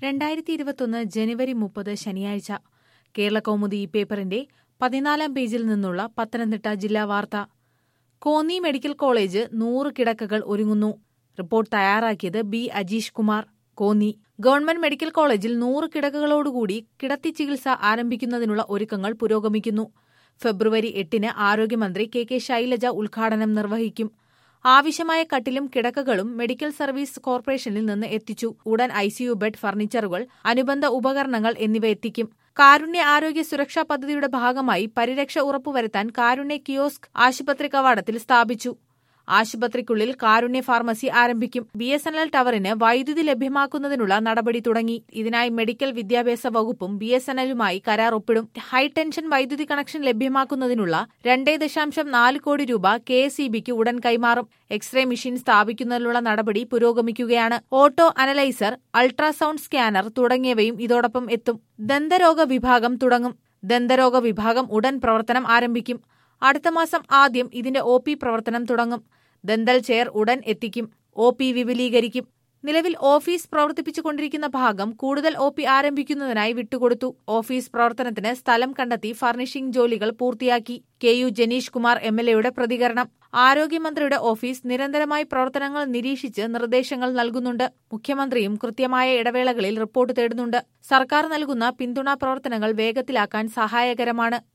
രണ്ടായിരത്തി ഇരുപത്തൊന്ന് ജനുവരി മുപ്പത് ശനിയാഴ്ച കേരള കൗമുദി ഈ പേപ്പറിന്റെ പതിനാലാം പേജിൽ നിന്നുള്ള പത്തനംതിട്ട ജില്ലാ വാർത്ത കോന്നി മെഡിക്കൽ കോളേജ് നൂറ് കിടക്കകൾ ഒരുങ്ങുന്നു റിപ്പോർട്ട് തയ്യാറാക്കിയത് B Ajeesh Kumar Konni government medical കോളേജിൽ നൂറ് കിടക്കകളോടുകൂടി കിടത്തി ചികിത്സ ആരംഭിക്കുന്നതിനുള്ള ഒരുക്കങ്ങൾ പുരോഗമിക്കുന്നു ഫെബ്രുവരി എട്ടിന് ആരോഗ്യമന്ത്രി കെ കെ ശൈലജ ഉദ്ഘാടനം നിർവഹിക്കും ആവശ്യമായ കട്ടിലും കിടക്കകളും മെഡിക്കൽ സർവീസ് കോർപ്പറേഷനിൽ നിന്ന് എത്തിച്ചു ഉടൻ ഐസിയു ബെഡ് ഫർണിച്ചറുകൾ അനുബന്ധ ഉപകരണങ്ങൾ എന്നിവ എത്തിക്കും കാരുണ്യ ആരോഗ്യ സുരക്ഷാ പദ്ധതിയുടെ ഭാഗമായി പരിരക്ഷ ഉറപ്പുവരുത്താൻ കാരുണ്യ കിയോസ്ക് ആശുപത്രി കവാടത്തിൽ സ്ഥാപിച്ചു ആശുപത്രിക്കുള്ളിൽ കാരുണ്യ ഫാർമസി ആരംഭിക്കും ബി എസ് എൻ എൽ ടവറിന് വൈദ്യുതി ലഭ്യമാക്കുന്നതിനുള്ള നടപടി തുടങ്ങി ഇതിനായി മെഡിക്കൽ വിദ്യാഭ്യാസ വകുപ്പും ബി എസ് എൻ എല്ലുമായി കരാർ ഒപ്പിടും ഹൈടെൻഷൻ വൈദ്യുതി കണക്ഷൻ ലഭ്യമാക്കുന്നതിനുള്ള രണ്ടേ ദശാംശം നാല് കോടി രൂപ കെ എസ് ഇ ബിക്ക് ഉടൻ കൈമാറും എക്സ്റേ മെഷീൻ സ്ഥാപിക്കുന്നതിനുള്ള നടപടി പുരോഗമിക്കുകയാണ് ഓട്ടോ അനലൈസർ അൾട്രാസൗണ്ട് സ്കാനർ തുടങ്ങിയവയും ഇതോടൊപ്പം എത്തും ദന്തരോഗ വിഭാഗം തുടങ്ങും ദന്തരോഗ വിഭാഗം ഉടൻ പ്രവർത്തനം ആരംഭിക്കും അടുത്ത മാസം ആദ്യം ഇതിന്റെ ഒ പി പ്രവർത്തനം തുടങ്ങും ദന്തൽ ചെയർ ഉടൻ എത്തിക്കും ഒ പി വിപുലീകരിക്കും നിലവിൽ ഓഫീസ് പ്രവർത്തിപ്പിച്ചുകൊണ്ടിരിക്കുന്ന ഭാഗം കൂടുതൽ ഒ പി ആരംഭിക്കുന്നതിനായി വിട്ടുകൊടുത്തു ഓഫീസ് പ്രവർത്തനത്തിന് സ്ഥലം കണ്ടെത്തി ഫർണിഷിംഗ് ജോലികൾ പൂർത്തിയാക്കി K U Janeesh Kumar M L എയുടെ പ്രതികരണം ആരോഗ്യമന്ത്രിയുടെ ഓഫീസ് നിരന്തരമായി പ്രവർത്തനങ്ങൾ നിരീക്ഷിച്ച് നിർദ്ദേശങ്ങൾ നൽകുന്നുണ്ട് മുഖ്യമന്ത്രിയും കൃത്യമായ ഇടവേളകളിൽ റിപ്പോർട്ട് തേടുന്നുണ്ട് സർക്കാർ നൽകുന്ന പിന്തുണാ പ്രവർത്തനങ്ങൾ വേഗത്തിലാക്കാൻ സഹായകരമാണ്